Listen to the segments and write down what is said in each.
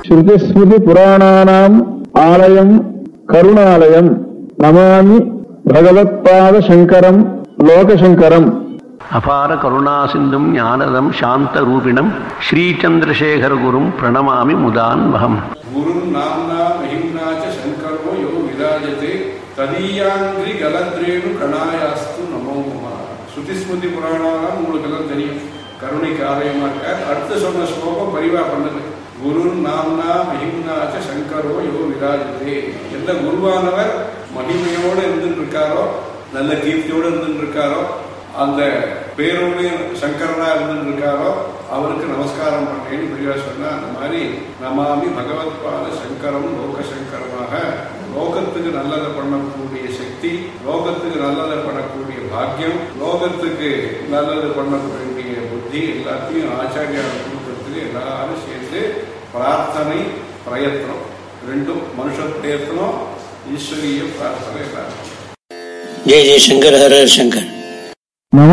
ஸ்ருதிஸ்மிருதி புராணானாம் ஆலயம் கருணாலயம் நமாமி பகவத்பாத சங்கரம் லோகசங்கரம் அபார கருணா சிந்தும் ஞானதம் சாந்த ரூபிணம் ஸ்ரீச்சந்திரசேகர குரும் பிரணமாமி முதான்வகம் गुरुं नाम्ना महिम्ना च शङ्करो यो विराजते ததீயாங்கிரி கலத்ரேணு கணாயாஸ்து நமோ நம ஸ்ருதிஸ்மிருதி புராணாலாம் உங்களுக்கு எல்லாம் தெரியும் கருணைக்கு ஆலயமா இருக்கார் அடுத்து சொன்ன ஸ்லோகம் பரிவா பண்ணது குரு நாம்னா மகிம்னாச்ச சங்கரோ யோ விராஜதே எந்த குருவானவர் மகிமையோடு இருந்துட்டு இருக்காரோ நல்ல கீர்த்தியோடு இருந்துட்டு இருக்காரோ அந்த பேரோடு சங்கரனா இருந்துட்டு இருக்காரோ அவருக்கு நமஸ்காரம் பண்றேன்னு பெரியவா சொன்னா அந்த மாதிரி நமாமி பகவத்பாத சங்கரம் லோக சங்கரமாக லோகத்துக்கு நல்லதை பண்ணக்கூடிய சக்தி லோகத்துக்கு நல்லதை பண்ணக்கூடிய பாக்கியம் லோகத்துக்கு நல்லது பண்ணக்கூடிய புத்தி எல்லாத்தையும் ஆச்சாரியார் கொடுக்கறதுக்கு எல்லாரும் சேர்ந்து பிரார்த்தனை பிரயத்னம் ரெண்டும் மனுஷ பிரயத்னம் ஈஸ்வரிய பிரார்த்தனை எல்லாரும் जय जय शंकर हर हर शंकर நம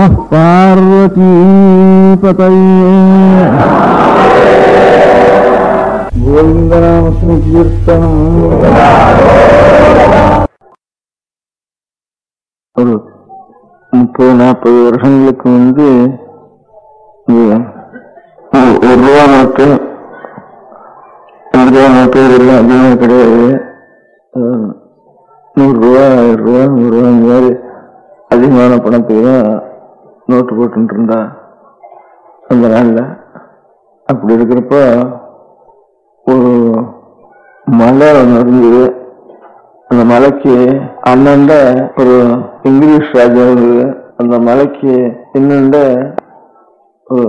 பார்வதீபதையே கோவிந்தநாம சங்கீர்த்தனம் ஒரு முப்பது நாற்பது வருஷங்களுக்கு வந்து இந்த ஒரு- ஒரு ரூபா நோட்டு ரெண்டு ரூபா நோட்டு இதெல்லாம் அதிகமாக கிடையாது அஹ் நூறு ரூபா ஆயிரம் ரூபா நூறு ரூபா இந்த மாதிரி அதிகமான பணத்துக்கு தான் நோட்டு போட்டுட்டு இருந்தா அந்த நாள்ல அப்படி இருக்கிறப்ப ஒரு மலை ஒன்று இருந்தது அந்த மலைக்கு அண்ணன்ட ஒரு இங்கிலீஷ் ராஜ்யம் இருந்தது அந்த மலைக்கு இன்னண்ட ஒரு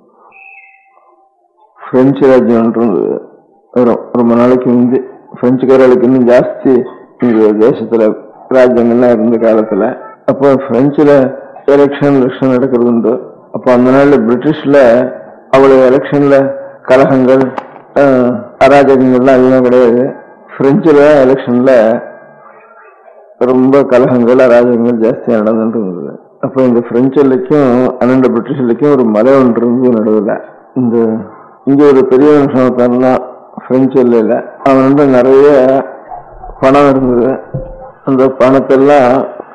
பிரெஞ்சு ராஜ்யம் ஒன்று இருந்தது ரொ- ரொம்ப நாளைக்கு முந்தி பிரெஞ்சுக்காரர்களுக்கு இன்னும் ஜாஸ்தி இந்த தேசத்துல ராஜ்யங்கள்லாம் இருந்த காலத்துல அப்போ பிரெஞ்சுல எலெக்ஷன் எலெக்ஷன் நடக்கிறது உண்டு அப்போ அந்த நாள்ல பிரிட்டிஷ்ல அவ்வளவு எலெக்ஷன்ல கலகங்கள் அஹ், அராஜகங்கள்லாம் அதிகமாக கிடையாது பிரெஞ்சுல எலெக்ஷன்ல ரொம்ப கலகங்கள் அராஜகங்கள் ஜாஸ்தியா நடந்துட்டு இருந்தது அப்போ இந்த பிரெஞ்சு எல்லைக்கும் அண்ணன் பிரிட்டிஷ் எல்லைக்கும் ஒரு மலை ஒன்று இருந்து நடுவில் இந்த இங்க ஒரு பெரிய மனுஷன் ஒருத்தன்லாம் பிரெஞ்சு எல்லையில அவன் வந்து நிறைய பணம் இருந்தது அந்த பணத்தெல்லாம்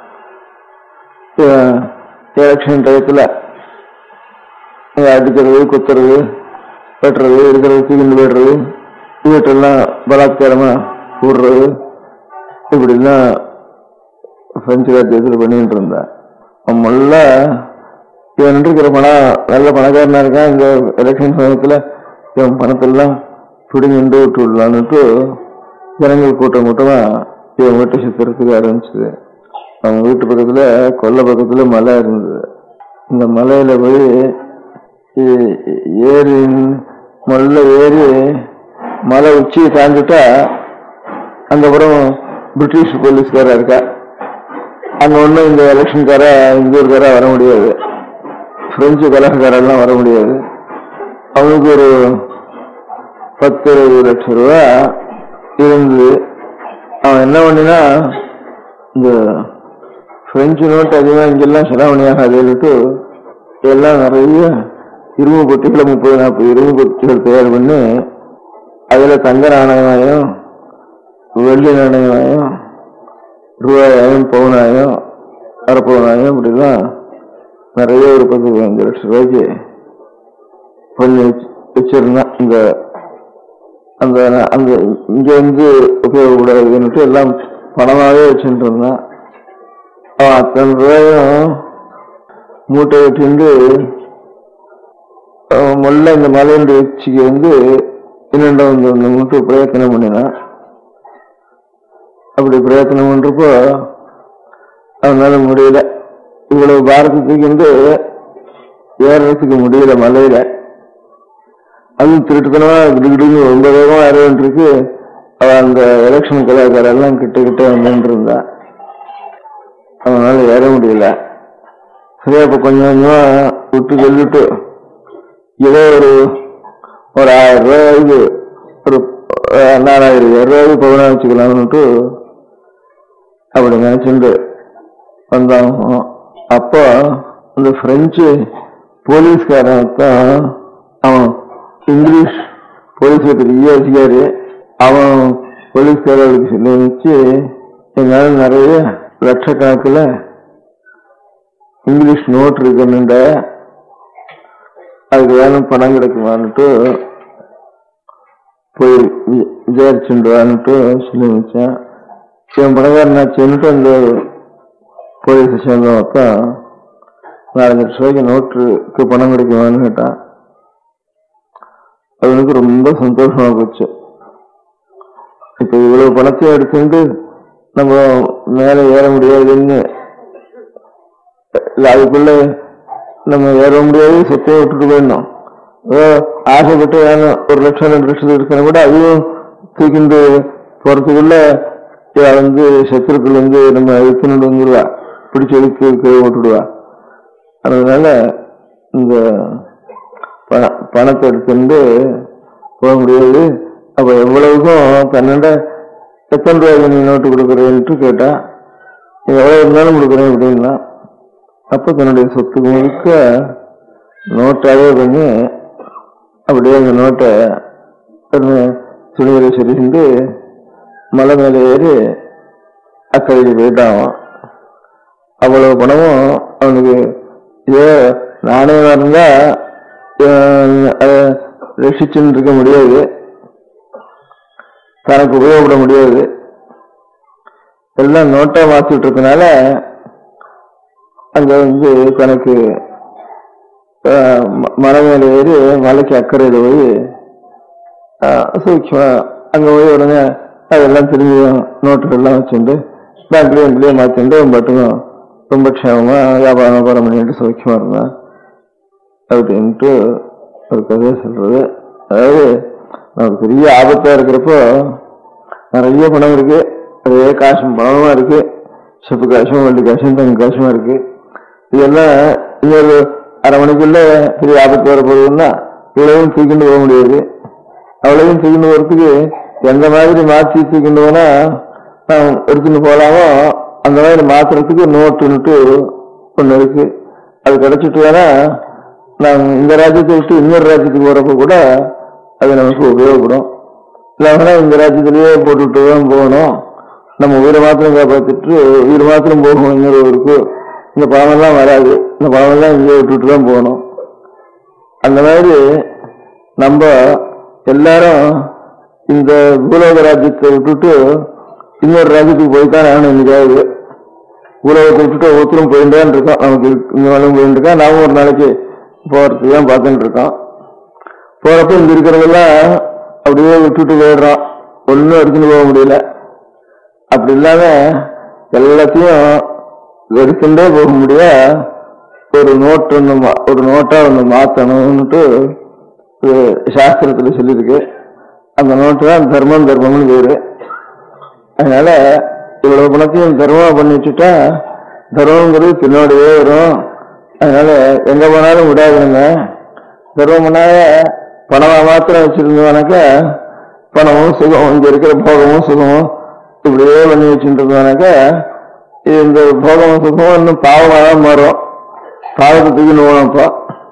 எலெக்ஷன் டயத்துல இங்க அடிக்கிறது குத்துறது வெட்டுறது இருக்கிறது தூக்கிட்டு போயிடுறது வீட்டெல்லாம் பலாத்காரமா கூடுறது இப்படிலாம் பிரெஞ்சு ராஜ்யத்தில் பண்ணிட்டு இருந்தான் அவன் முல்ல இவன் இருக்கிற பணம் நல்ல பணக்காரனா இருக்கான் இந்த எலெக்ஷன் சமயத்துல இவன் பணத்தெல்லாம் பிடிங்கிண்டு விட்டு விடலான்னுட்டு ஜனங்கள் கூட்டம் கூட்டமா இவன் வீட்டை சுத்துறதுக்கு ஆரம்பிச்சது அவன் வீட்டு பக்கத்துல கொல்லை பக்கத்துல மலை இருந்தது இந்த மலையில போய் ஏ- ஏறி மொல்ல ஏறி மலை உச்சியை தாண்டிட்டா அந்த புறம் பிரிட்டிஷ் போலீஸ்காரா இருக்கா அங்க ஒண்ணும் இந்த எலெக்ஷன்கார இந்த ஊருக்கார வர முடியாது பிரெஞ்சு கலகக்காரெல்லாம் வர முடியாது அவனுக்கு ஒரு பத்து இருபது லட்சம் ரூபா இருந்து அவன் என்ன பண்ணினா இந்த பிரெஞ்சு நோட்டு அதிகமாக இங்கெல்லாம் செலாவணியாகாதுன்னுட்டு எல்லாம் நிறைய இரும்பு பொட்டிகளை முப்பது நாற்பது இரும்பு பொட்டிகள் தயார் பண்ணி அதுல தங்க நாணயமாயும் வெள்ளி நாணயமாயும் ரூபாயாயும் பவுனாயும் அரை பவுனாயும் இப்படிலாம் நிறைய ஒரு பத்து பதினஞ்சு லட்சம் ரூபாய்க்கு பண்ணி வச்சு வச்சிருந்தான் இந்த அந்த அந்த இங்க வந்து உபயோகப்படாதுன்னுட்டு எல்லாம் பணமாவே வச்சுட்டு இருந்தான் அவன் அத்தனை ரூபாயும் மூட்டை வெட்டிண்டு அவன் முதல்ல இந்த மலையுடைய உச்சிக்கு வந்து இன்னொன்று வந்து இந்த மூட்டை பிரயத்தனம் பண்ணினான் அப்படி பிரயத்தனம் பண்றப்போ அவனால முடியல இவ்வளவு பாரதத்துக்கு வந்து ஏறதுக்கு முடியல மலையில அதுவும் திருட்டுத்தனமா கிடுகிடுன்னு ரொம்ப வேகமா ஏறிட்டு இருக்கு அவன் அந்த எலெக்ஷன் கலாச்சாரம் கிட்ட கிட்ட வந்துட்டு இருந்தா அவனால ஏற முடியல சரியா இப்ப கொஞ்சம் கொஞ்சமா விட்டு சொல்லிட்டு ஏதோ ஒரு ஒரு ஆயிரம் ரூபாய்க்கு ஒரு அஹ், நாலாயிரம் ரூபாய்க்கு பவுனா வச்சுக்கலாம்னுட்டு அப்படி நினைச்சுட்டு வந்தான் அப்போ அந்த பிரெஞ்சு போலீஸ்காரன் தான் அவன் இங்கிலீஷ் போலீஸ்ல பெரிய அதிகாரி அவன் போலீஸ்காரர்களுக்கு சொல்லி வச்சு என்னால நிறைய லட்சக்கணக்கில் இங்கிலீஷ் நோட் இருக்குன்னுண்ட அதுக்கு வேணும் பணம் கிடைக்குமான்னுட்டு போய் வி- விசாரிச்சுடுவான்னுட்டு சொல்லி வச்சேன் இவன் பணக்காரனாச்சுன்னுட்டு அந்த போலீஸ் சேர்ந்தவப்ப நாலஞ்சு லட்ச ரூபாய்க்கு நோட்டுக்கு பணம் கிடைக்குமான்னு கேட்டான் அவனுக்கு ரொம்ப சந்தோஷமா போச்சு இப்ப இவ்வளவு பணத்தையும் எடுத்துட்டு நம்ம மேல ஏற முடியாதுன்னு இல்ல அதுக்குள்ள நம்ம ஏற முடியாது சொத்தையை விட்டுட்டு போயிடணும் ஏதோ ஆசைப்பட்டு வேணும் ஒரு லட்சம் ரெண்டு லட்சம் எடுக்கணும் கூட அதுவும் தூக்கிண்டு போறதுக்குள்ள இவ வந்து சத்துருக்கள் வந்து நம்ம இழுத்துட்டு வந்துடுவா பிடிச்சி இழுத்து கீழே விட்டுடுவா அதனால இந்த பண- பணத்தை எடுத்துட்டு போக முடியாது அப்ப எவ்வளவுக்கும் தன்னோட எத்தனை ரூபாய்க்கு நீ நோட்டு கொடுக்குறேன்ட்டு கேட்டா நீ எவ்வளவு இருந்தாலும் கொடுக்குறேன் அப்படின்னா அப்ப தன்னுடைய சொத்துக்கு முழுக்க நோட்டாவே பண்ணி அப்படியே அந்த நோட்டை துணிவரை சொல்லிட்டு மலை மேலே ஏறி அக்கறைக்கு போயிட்டான் அவன். அவ்வளவு பணமும் அவனுக்கு இதே நானே இருந்தா அஹ், அதை ரசிச்சுன்னு இருக்க முடியாது தனக்கு உபயோகப்பட முடியாது எல்லாம் நோட்டா மாத்திட்டு இருக்கனால அங்க வந்து தனக்கு அஹ், ம- மலை மேல ஏறி மலைக்கு அக்கறையில போய் அஹ், சூக்ஷ்ம அங்க போய் உடனே அதெல்லாம் திரும்பி நோட்டு எல்லாம் வச்சுட்டு பேங்க்லயும் எங்கேயும் மாத்திட்டு மட்டும் ரொம்ப க்ஷேமமா வியாபாரம் வியாபாரம் பண்ணிட்டு சௌக்கியமா இருந்தான் அப்படின்ட்டு ஒரு கதையை சொல்றது அதாவது நமக்கு பெரிய ஆபத்தா இருக்கிறப்போ நிறைய பணம் இருக்கு அதே காசும் பணமா இருக்கு செப்பு காசும் வெள்ளி காசும் தங்க காசுமா இருக்கு இதெல்லாம் இன்னொரு அரை மணிக்குள்ள பெரிய ஆபத்து வர போகுதுன்னா இவ்வளவும் தூக்கிட்டு போக முடியாது அவ்வளவும் தூக்கிட்டு போறதுக்கு எந்த மாதிரி மாற்றி தூக்கிட்டு போனா நாம் எடுத்துட்டு போலாமோ அந்த மாதிரி மாத்துறதுக்கு நோட்டுன்னுட்டு ஒண்ணு இருக்கு அது கிடைச்சிட்டு வேணா நாம் இந்த ராஜ்யத்தை விட்டு இன்னொரு ராஜ்யத்துக்கு போறப்ப கூட அது நமக்கு உபயோகப்படும் இல்லைன்னா இந்த ராஜ்யத்திலேயே போட்டுட்டு தான் போகணும் நம்ம உயிரை மாத்திரம் காப்பாத்திட்டு உயிர் மாத்திரம் போகணும் இன்னொரு ஊருக்கு இந்த பணமெல்லாம் வராது இந்த பணமெல்லாம் இங்கே விட்டுட்டு தான் போகணும் அந்த மாதிரி நம்ம எல்லாரும் இந்த பூலோக ராஜ்யத்தை விட்டுட்டு இன்னொரு ராஜ்யத்துக்கு போய்தான் ஆகணும் இன்னைக்காவது பூலோகத்தை விட்டுட்டு ஒவ்வொருத்தரும் போயிட்டான் இருக்கோம் நமக்கு இந்த வேலையும் போயிட்டு இருக்கோம் நாமும் ஒரு நாளைக்கு போறதுக்கு தான் பார்த்துட்டு இருக்கோம் போறப்ப இங்க இருக்கிறதெல்லாம் அப்படியே விட்டுட்டு போயிடுறோம் ஒன்னும் எடுத்துட்டு போக முடியல அப்படி இல்லாம எல்லாத்தையும் எடுத்துட்டே போக முடிய ஒரு நோட்டு ஒண்ணு மா- ஒரு நோட்டா ஒண்ணு மாத்தணும்னுட்டு ஒரு சாஸ்திரத்துல சொல்லியிருக்கு அந்த நோட்டு தான் தர்மம் தர்மம்னு பேரு அதனால இவ்வளவு பணத்தையும் தர்மமா பண்ணி வச்சுட்டா தர்மங்கிறது பின்னாடியே வரும் அதனால எங்க போனாலும் விடாதுங்க தர்மம் பண்ணாத பணமா மாத்திரம் வச்சிருந்தோம்னாக்க பணமும் சுகமும் இங்க இருக்கிற போகமும் சுகமும் இப்படியே பண்ணி வச்சுட்டு இருந்தோம்னாக்க இந்த போகமும் சுகமும் இன்னும் பாவமா தான் மாறும் பாவத்தை தூக்கின்னு போகணும் இப்போ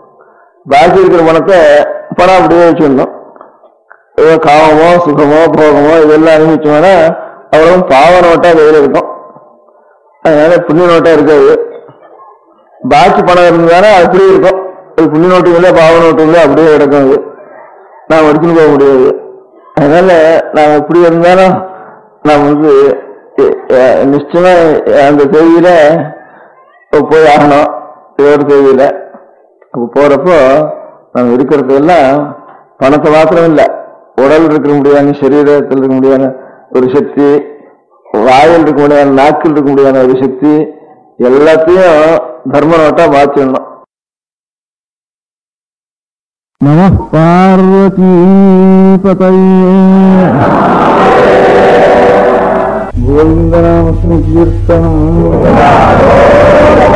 பாக்கி இருக்கிற பணத்தை பணம் அப்படியே வச்சிருந்தோம் ஏதோ காமமோ சுகமோ போகமோ இதெல்லாம் அனுபவிச்சோம்னா அவ்வளவு பாவ நோட்டா கையில் இருக்கும் அதனால புண்ணிய நோட்டா இருக்காது பாக்கி பணம் இருந்தாலும் அப்படியே இருக்கும் அது புண்ணிய நோட்டு இல்லை பாவ நோட்டு இல்லை அப்படியே கிடக்கும் அது நாம் எடுத்துன்னு போக முடியாது அதனால நாம் எப்படி இருந்தாலும் நாம் வந்து எ- எ- நிச்சயமா அந்த தேதியில போய் ஆகணும் ஏதோ ஒரு தேதியில அப்ப போறப்போ நம்ம இருக்கிறது எல்லாம் பணத்தை மாத்திரம் இல்ல உடல் இருக்க முடியாத சரீரத்தில் இருக்க முடியாத ஒரு சக்தி வாயில் இருக்க முடியாத நாக்கில் இருக்க முடியாத ஒரு சக்தி எல்லாத்தையும் தர்ம நோட்டா மாத்திடணும் நம பார்வதி கோவிந்தநாம கீர்த்தனம்